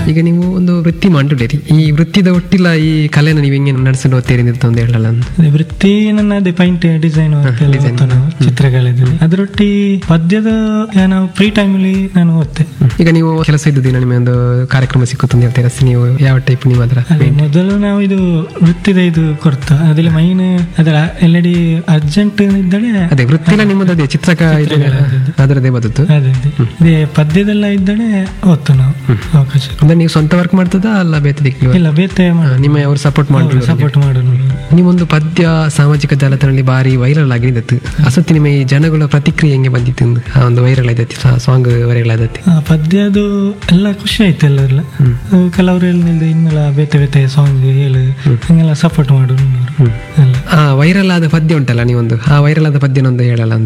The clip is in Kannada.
ಈಗ ನೀವು ಒಂದು ವೃತ್ತಿ ಮಾಡಿರಿ ಈ ವೃತ್ತಿದ ಒಟ್ಟಿಲ್ಲ ಈ ಕಲೆನ ನೀವು ಹೆಂಗೆ ನಡೆಸಿಕೊಂಡು ಹೋಗ್ತೀರಿ ಅಂತ ಒಂದು ಹೇಳಲ್ಲ ಅಂತ ಅದೇ ವೃತ್ತಿ ನನ್ನ ಅದೇ ಪೈಂಟ್ ಡಿಸೈನ್ ನಾವು ಚಿತ್ರಕಲೆದಲ್ಲಿ ಅದರೊಟ್ಟಿ ಪದ್ಯದ ನಾವು ಫ್ರೀ ಟೈಮಲ್ಲಿ ನಾನು ಓದ್ತೆ ಈಗ ನೀವು ಕೆಲಸ ಇದ್ದ ದಿನ ನಿಮಗೆ ಒಂದು ಕಾರ್ಯಕ್ರಮ ಸಿಕ್ಕುತ್ತೆ ಅಂತ ಹೇಳ್ತೀರಾ ಸೊ ನೀವು ಯಾವ ಟೈಪ್ ನೀವು ಅದರ ಅದೇ ಮೊದಲು ನಾವು ಇದು ವೃತ್ತಿದ ಇದು ಕೊಡ್ತಾ ಅದ್ರಲ್ಲಿ ಮೈನ್ ಅದರ ಎಲ್ಲೆಡಿ ಅರ್ಜೆಂಟ್ ಇದ್ದಳೆ ಅದೇ ವೃತ್ತಿನ ನಿಮ್ಮದು ಅದೇ ಚಿತ್ರಕ ಇದು ಅದರದೇ ಬದುತ್ತು ಅದೇ ಅದೇ ಇದೇ ಪದ್ಯದೆಲ್ಲ ಇದ್ದಳೆ ಓದ್ತು ನಾವು ಅವಕಾಶ ಅಂದ್ರೆ ನೀವು ಸ್ವಂತ ವರ್ಕ್ ಮಾಡ್ತದಾ ಅಲ್ಲ ಬೇತೆ ದಿಕ್ಕಿಗೆ ಇಲ್ಲ ಬೇತೆ ನಿಮ್ಮ ಅವ್ರು ಸಪೋರ್ಟ್ ಮಾಡಿ ಸಪೋರ್ಟ್ ಮಾಡೋಣ ನೀವೊಂದು ಪದ್ಯ ಸಾಮಾಜಿಕ ಜಾಲತಾಣದಲ್ಲಿ ಭಾರಿ ವೈರಲ್ ಆಗಿದ್ದತ್ತು ಅಸತಿ ನಿಮ್ಮ ಈ ಜನಗಳ ಪ್ರತಿಕ್ರಿಯೆ ಹೆಂಗೆ ಬಂದಿತ್ತು ಎಂದು? ಆ ಒಂದು ವೈರಲ್ ಆದತಿ ಸಾಂಗ್ ವೈರಲ್ ಆದತಿ ಆ, ಪದ್ಯದು ಎಲ್ಲ ಖುಷಿ ಆಯ್ತು ಎಲ್ಲರೆಲ್ಲ ಕೆಲವರು ಹೇಳಿದ ಇನ್ನೆಲ್ಲ ಬೇತೆ ಬೇತೆ ಸಾಂಗ್ ಹೇಳು ಹಂಗೆಲ್ಲ ಸಪೋರ್ಟ್ ಮಾಡೋರು ಎಲ್ಲ ಆ ವೈರಲ್ ಆದ ಪದ್ಯ ಉಂಟಲ್ಲ ನೀವೊಂದು ಆ ವೈರಲ್ ಆದ ಪದ್ಯನೊಂದು ಹೇಳಲ್ಲ